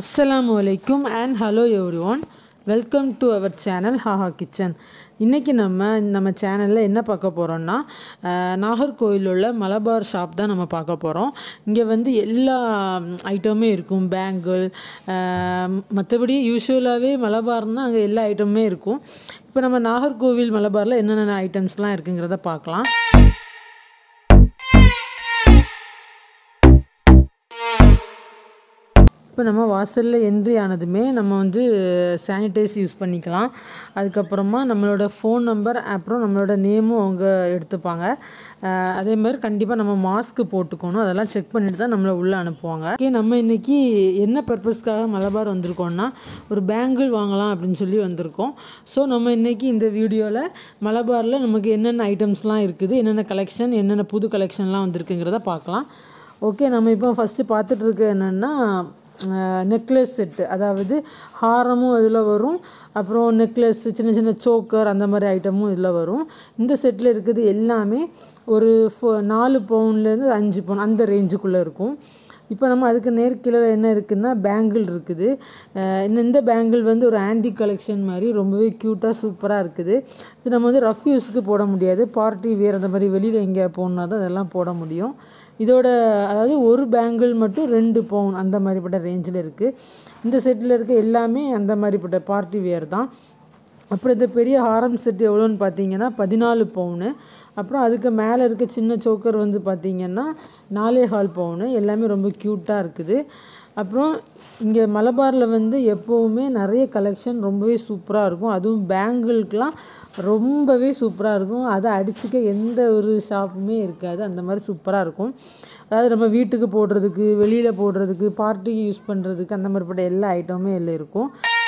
அஸ்ஸலாமு அலைக்கும் and hello everyone welcome to our channel haha kitchen இன்றைக்கி நம்ம நம்ம சேனலில் என்ன பார்க்க போகிறோம்னா அஹ், நாகர்கோவில் உள்ள மலபார் ஷாப் தான் நம்ம பார்க்க போகிறோம் இங்கே வந்து எல்லா ஐட்டமுமே இருக்கும் பேங்கிள் மற்றபடி யூஸ்வலாகவே மலபார்னால் அங்கே எல்லா ஐட்டமுமே இருக்கும் இப்போ நம்ம நாகர்கோவில் மலபாரில் என்னென்ன ஐட்டம்ஸ்லாம் இருக்குங்கிறத பார்க்கலாம் இப்போ நம்ம வாசலில் என்ட்ரி ஆனதுமே நம்ம வந்து சானிடைஸ் யூஸ் பண்ணிக்கலாம் அதுக்கப்புறமா நம்மளோட ஃபோன் நம்பர் அப்புறம் நம்மளோட நேமும் அவங்க எடுத்துப்பாங்க அஹ் அதே மாதிரி கண்டிப்பாக நம்ம மாஸ்க்கு போட்டுக்கணும் அதெல்லாம் செக் பண்ணிட்டு தான் நம்மளை உள்ளே அனுப்புவாங்க ஓகே நம்ம இன்றைக்கி என்ன பர்பஸ்க்காக மலபார் வந்திருக்கோம்னா ஒரு பேங்கிள் வாங்கலாம் அப்படின்னு சொல்லி வந்திருக்கோம் ஸோ நம்ம இன்றைக்கி இந்த வீடியோவில் மலபாரில் நமக்கு என்னென்ன ஐட்டம்ஸ்லாம் இருக்குது என்னென்ன கலெக்ஷன் என்னென்ன புது கலெக்ஷன்லாம் வந்திருக்குங்கிறத பார்க்கலாம் ஓகே நம்ம இப்போ ஃபஸ்ட்டு பார்த்துட்டு இருக்க என்னென்னா நெக்லஸ் செட்டு அதாவது ஹாரமும் அதில் வரும் அப்புறம் நெக்லஸ் சின்ன சின்ன சோக்கர் அந்த மாதிரி ஐட்டமும் இதில் வரும் இந்த செட்டில் இருக்குது எல்லாமே ஒரு ஃபோ நாலு பவுன்லேருந்து அஞ்சு பவுன் அந்த ரேஞ்சுக்குள்ளே இருக்கும் இப்போ நம்ம அதுக்கு நேர்கீழே என்ன இருக்குன்னா பேங்கிள் இருக்குது அஹ் இந்த இந்த பேங்கிள் வந்து ஒரு ஆன்டிக் கலெக்ஷன் மாதிரி ரொம்பவே க்யூட்டாக சூப்பராக இருக்குது இது நம்ம வந்து ரஃப் யூஸுக்கு போட முடியாது பார்ட்டி வேர் அந்த மாதிரி வெளியில் எங்கே போகணுன்னா தான் அதெல்லாம் போட முடியும் இதோட அதாவது ஒரு பேங்கிள் மட்டும் ரெண்டு பவுன் அந்த மாதிரிப்பட்ட ரேஞ்சில் இருக்குது இந்த செட்டில் இருக்க எல்லாமே அந்த மாதிரிப்பட்ட பார்ட்டி வேர் தான் அப்புறம் இந்த பெரிய ஹாரம் செட் எவ்வளோன்னு பார்த்தீங்கன்னா பதினாலு பவுனு அப்புறம் அதுக்கு மேலே இருக்க சின்ன சோக்கர் வந்து பார்த்தீங்கன்னா நாலே ஹால் பவுனு எல்லாமே ரொம்ப க்யூட்டாக இருக்குது அப்புறம் இங்கே மலபாரில் வந்து எப்போவுமே நிறைய கலெக்ஷன் ரொம்பவே சூப்பராக இருக்கும் அதுவும் பேங்கிள்க்கெலாம் ரொம்பவே சூப்பராக இருக்கும் அதை அடிச்சுக்க எந்த ஒரு ஷாப்புமே இருக்காது அந்த மாதிரி சூப்பராக இருக்கும் அதாவது நம்ம வீட்டுக்கு போடுறதுக்கு வெளியில் போடுறதுக்கு பார்ட்டிக்கு யூஸ் பண்ணுறதுக்கு அந்த மாதிரிப்பட்ட எல்லா ஐட்டமுமே இதில் இருக்கும்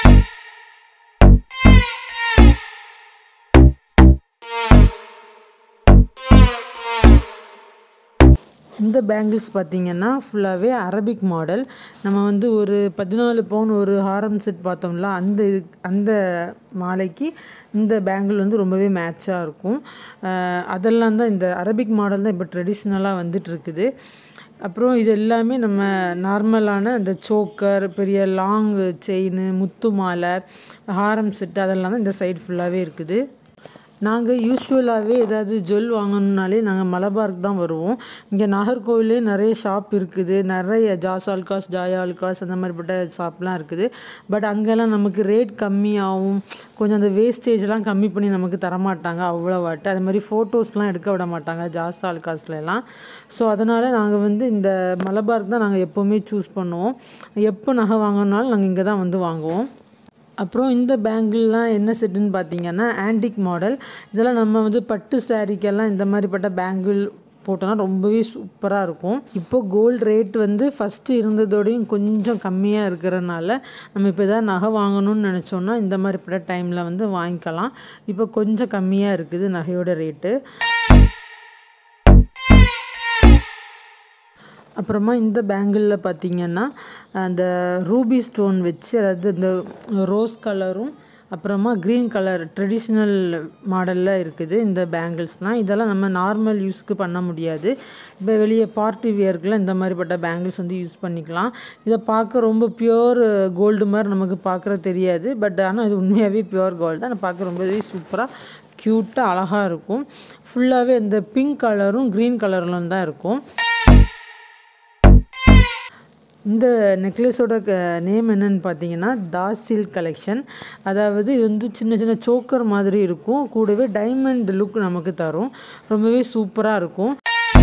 இந்த பேங்கிள்ஸ் பார்த்திங்கன்னா ஃபுல்லாகவே அரபிக் மாடல் நம்ம வந்து ஒரு பதினாலு பவுன் ஒரு ஹாரம் செட் பார்த்தோம்ல அந்த இது- அந்த மாலைக்கு இந்த பேங்கிள் வந்து ரொம்பவே மேட்சாக இருக்கும் அஹ் அதெல்லாம் தான் இந்த அரபிக் மாடல் தான் இப்போ ட்ரெடிஷ்னலாக வந்துட்டு இருக்குது அப்புறம் இது எல்லாமே நம்ம நார்மலான அந்த சோக்கர் பெரிய லாங் செயின் முத்து மாலை ஹாரம் செட் அதெல்லாம் தான் இந்த சைடு ஃபுல்லாகவே இருக்குது நாங்கள் யூஸ்வலாகவே ஏதாவது ஜுவல் வாங்கணுன்னாலே நாங்கள் மலபாருக்கு தான் வருவோம் இங்கே நாகர்கோவிலே நிறைய ஷாப் இருக்குது நிறைய ஜாஸ் ஆல்காஸ் ஜாயா ஆல்காஸ் அந்த மாதிரிப்பட்ட ஷாப்லாம் இருக்குது பட் அங்கெல்லாம் நமக்கு ரேட் கம்மியாகவும் கொஞ்சம் அந்த வேஸ்டேஜ்லாம் கம்மி பண்ணி நமக்கு தரமாட்டாங்க அவ்வளோவாட்டு அது மாதிரி ஃபோட்டோஸ்லாம் எடுக்க விட மாட்டாங்க ஜாஸ் ஆல்காஸ்லாம் ஸோ அதனால் நாங்கள் வந்து இந்த மலபாருக்கு தான் நாங்கள் எப்போவுமே சூஸ் பண்ணுவோம் எப்போ நகை வாங்கினாலும் நாங்கள் இங்கே தான் வந்து வாங்குவோம் அப்புறம் இந்த பேங்கிள்லாம் என்ன செட்டுன்னு பார்த்தீங்கன்னா ஆன்டிக் மாடல் இதெல்லாம் நம்ம வந்து பட்டு சாரீக்கெல்லாம் இந்த மாதிரிப்பட்ட பேங்கிள் போட்டோன்னா ரொம்பவே சூப்பராக இருக்கும் இப்போ கோல்டு ரேட் வந்து ஃபஸ்ட்டு இருந்ததோடையும் கொஞ்சம் கம்மியாக இருக்கிறனால நம்ம இப்போ எதாவது நகை வாங்கணும்னு நினச்சோன்னா இந்த மாதிரிப்பட்ட டைமில் வந்து வாங்கிக்கலாம் இப்போ கொஞ்சம் கம்மியாக இருக்குது நகையோட ரேட்டு அப்புறமா இந்த பேங்கிளில் பார்த்தீங்கன்னா அந்த ரூபி ஸ்டோன் வச்சு அதாவது இந்த ரோஸ் கலரும் அப்புறமா க்ரீன் கலர் ட்ரெடிஷ்னல் மாடலில் இருக்குது இந்த பேங்கிள்ஸ்லாம் இதெல்லாம் நம்ம நார்மல் யூஸ்க்கு பண்ண முடியாது இப்போ வெளியே பார்ட்டி வியர்க்கெலாம் இந்த மாதிரிப்பட்ட பேங்கிள்ஸ் வந்து யூஸ் பண்ணிக்கலாம் இதை பார்க்க ரொம்ப பியூர் கோல்டு மாதிரி நமக்கு பார்க்குற தெரியாது பட் ஆனால் இது உண்மையாகவே பியூர் கோல்டு தான் பார்க்க ரொம்பவே சூப்பராக க்யூட்டாக அழகாக இருக்கும் ஃபுல்லாகவே இந்த பிங்க் கலரும் க்ரீன் கலர்லும் தான் இருக்கும் இந்த நெக்லஸோட க நேம் என்னன்னு பார்த்தீங்கன்னா தாஸ் சில்க் கலெக்ஷன் அதாவது இது வந்து சின்ன சின்ன சோக்கர் மாதிரி இருக்கும் கூடவே டைமண்ட் லுக் நமக்கு தரும் ரொம்பவே சூப்பராக இருக்கும்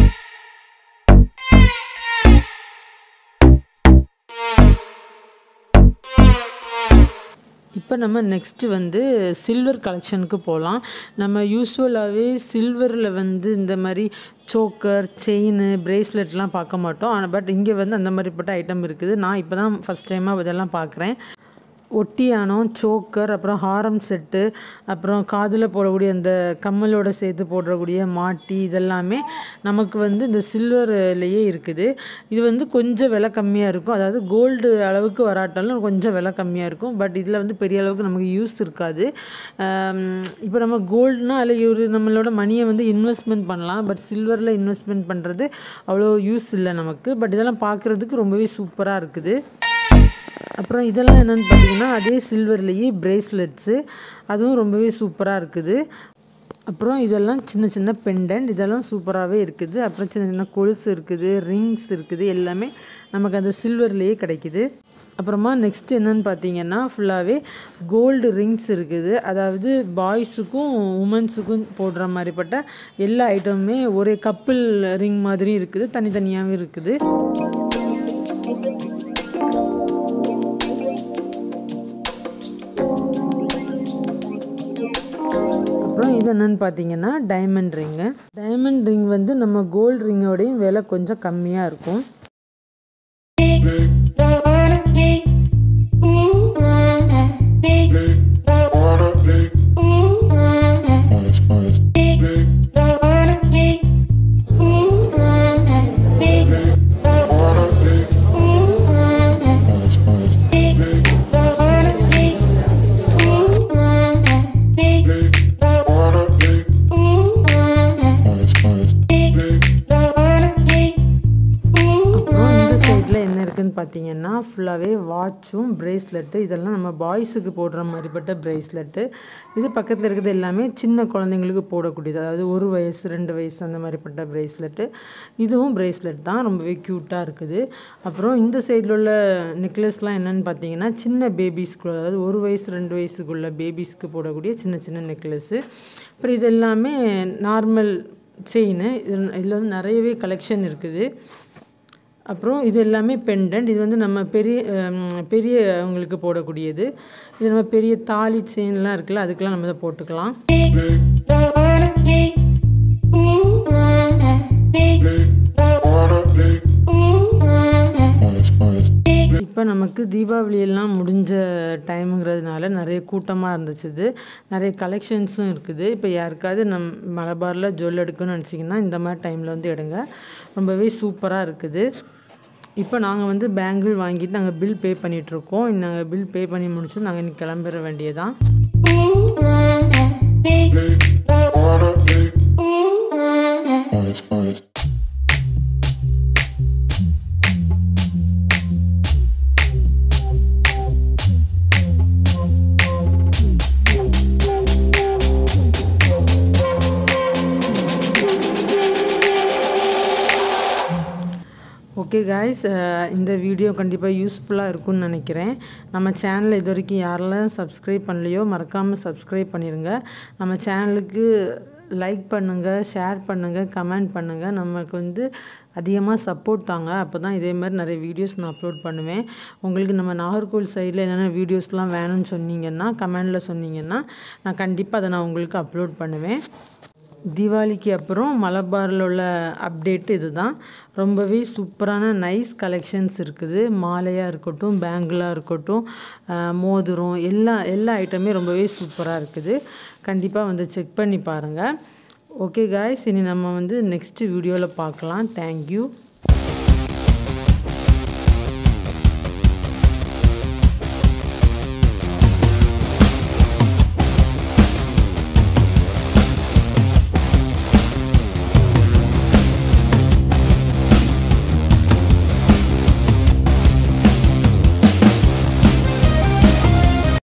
இப்போ நம்ம நெக்ஸ்ட்டு வந்து சில்வர் கலெக்ஷனுக்கு போகலாம் நம்ம யூஸ்வலாகவே சில்வரில் வந்து இந்த மாதிரி சோக்கர் செயின் பிரேஸ்லெட்லாம் பார்க்க மாட்டோம் ஆனால் பட் இங்கே வந்து அந்த மாதிரிப்பட்ட ஐட்டம் இருக்குது நான் இப்போ தான் ஃபஸ்ட் டைமாக இதெல்லாம் பார்க்குறேன் ஒட்டியானம் சோக்கர் அப்புறம் ஹாரம் செட்டு அப்புறம் காதில் போடக்கூடிய அந்த கம்மலோட சேர்த்து போடக்கூடிய மாட்டி இதெல்லாமே நமக்கு வந்து இந்த சில்வர்லேயே இருக்குது இது வந்து கொஞ்சம் விலை கம்மியாக இருக்கும் அதாவது கோல்டு அளவுக்கு வராட்டாலும் கொஞ்சம் விலை கம்மியாக இருக்கும் பட் இதில் வந்து பெரிய அளவுக்கு நமக்கு யூஸ் இருக்காது இப்போ நம்ம கோல்டுனா அதில் ஒரு நம்மளோட மணியை வந்து இன்வெஸ்ட்மெண்ட் பண்ணலாம் பட் சில்வரில் இன்வெஸ்ட்மெண்ட் பண்ணுறது அவ்வளோ யூஸ் இல்லை நமக்கு பட் இதெல்லாம் பார்க்குறதுக்கு ரொம்பவே சூப்பராக இருக்குது அப்புறம் இதெல்லாம் என்னென்னு பார்த்தீங்கன்னா அதே சில்வர்லேயே பிரேஸ்லெட்ஸு அதுவும் ரொம்பவே சூப்பராக இருக்குது அப்புறம் இதெல்லாம் சின்ன சின்ன பெண்டன்ட் இதெல்லாம் சூப்பராகவே இருக்குது அப்புறம் சின்ன சின்ன கொலுசு இருக்குது ரிங்ஸ் இருக்குது எல்லாமே நமக்கு அந்த சில்வர்லேயே கிடைக்குது அப்புறமா நெக்ஸ்ட் என்னன்னு பார்த்தீங்கன்னா ஃபுல்லாகவே கோல்டு ரிங்ஸ் இருக்குது அதாவது பாய்ஸுக்கும் உமன்ஸுக்கும் போடுற மாதிரிப்பட்ட எல்லா ஐட்டமுமே ஒரே கப்பிள் ரிங் மாதிரி இருக்குது தனித்தனியாகவும் இருக்குது அப்புறம் இது என்னன்னு பார்த்தீங்கன்னா டைமண்ட் ரிங்கு டைமண்ட் ரிங் வந்து நம்ம கோல்டு ரிங்கோடையும் விலை கொஞ்சம் கம்மியாக இருக்கும் அப்புறம் இந்த சைடில் என்ன இருக்குன்னு பார்த்தீங்கன்னா ஃபுல்லாகவே வாட்சும் ப்ரேஸ்லெட்டு இதெல்லாம் நம்ம பாய்ஸுக்கு போடுற மாதிரிப்பட்ட ப்ரேஸ்லெட்டு இது பக்கத்தில் இருக்கிறது எல்லாமே சின்ன குழந்தைங்களுக்கு போடக்கூடியது அதாவது ஒரு வயசு ரெண்டு வயசு அந்த மாதிரிப்பட்ட ப்ரேஸ்லெட்டு இதுவும் ப்ரேஸ்லெட் தான் ரொம்பவே க்யூட்டாக இருக்குது அப்புறம் இந்த சைடில் உள்ள நெக்லஸ்லாம் என்னென்னு பார்த்தீங்கன்னா சின்ன பேபிஸ்க்கு அதாவது ஒரு வயசு ரெண்டு வயசுக்குள்ள பேபிஸ்க்கு போடக்கூடிய சின்ன சின்ன நெக்லஸ்ஸு அப்புறம் இது எல்லாமே நார்மல் செயின் இதில் வந்து நிறையவே கலெக்ஷன் இருக்குது அப்புறம் இது எல்லாமே பெண்டன்ட் இது வந்து நம்ம பெரிய ஹம், பெரியவங்களுக்கு போடக்கூடியது இது நம்ம பெரிய தாலி செயின்லாம் இருக்குல்ல அதுக்கெல்லாம் நம்ம இதை போட்டுக்கலாம் இப்போ நமக்கு தீபாவளி எல்லாம் முடிஞ்ச டைமுங்கிறதுனால நிறைய கூட்டமாக இருந்துச்சு இது நிறைய கலெக்ஷன்ஸும் இருக்குது இப்போ யாருக்காவது நம் மலபாரில் ஜுவல் எடுக்கணும்னு நினச்சிங்கன்னா இந்த மாதிரி டைமில் வந்து எடுங்க ரொம்பவே சூப்பராக இருக்குது இப்போ நாங்கள் வந்து பேங்கிள் வாங்கிட்டு நாங்கள் பில் பே பண்ணிகிட்ருக்கோம் நாங்கள் பில் பே பண்ணி முடிச்சு நாங்கள் இன்னைக்கு கிளம்பிட வேண்டியதான் ஓகே காய்ஸ் இந்த வீடியோ கண்டிப்பாக யூஸ்ஃபுல்லாக இருக்கும்னு நினைக்கிறேன் நம்ம சேனலை இது வரைக்கும் யாரெல்லாம் சப்ஸ்கிரைப் பண்ணலையோ மறக்காமல் சப்ஸ்கிரைப் பண்ணிடுங்க நம்ம சேனலுக்கு லைக் பண்ணுங்கள் ஷேர் பண்ணுங்கள் கமெண்ட் பண்ணுங்கள் நமக்கு வந்து அதிகமாக சப்போர்ட் தாங்க அப்போ தான் இதே மாதிரி நிறைய வீடியோஸ் நான் அப்லோட் பண்ணுவேன் உங்களுக்கு நம்ம நாகர்கோவில் சைடில் என்னென்ன வீடியோஸ்லாம் வேணும்னு சொன்னீங்கன்னா கமெண்டில் சொன்னீங்கன்னா நான் கண்டிப்பாக அதை நான் உங்களுக்கு அப்லோட் பண்ணுவேன் தீபாவளிக்கு அப்புறம் மலபாரில் உள்ள அப்டேட் இதுதான் ரொம்பவே சூப்பரான நைஸ் கலெக்ஷன்ஸ் இருக்குது மாலையாக இருக்கட்டும் பேங்கிளாக இருக்கட்டும் அஹ், மோதிரம் எல்லா எல்லா ஐட்டமே ரொம்பவே சூப்பராக இருக்குது கண்டிப்பாக வந்து செக் பண்ணி பாருங்கள் ஓகே காய்ஸ் இனி நம்ம வந்து நெக்ஸ்ட் வீடியோவில் பார்க்கலாம் தேங்க்யூ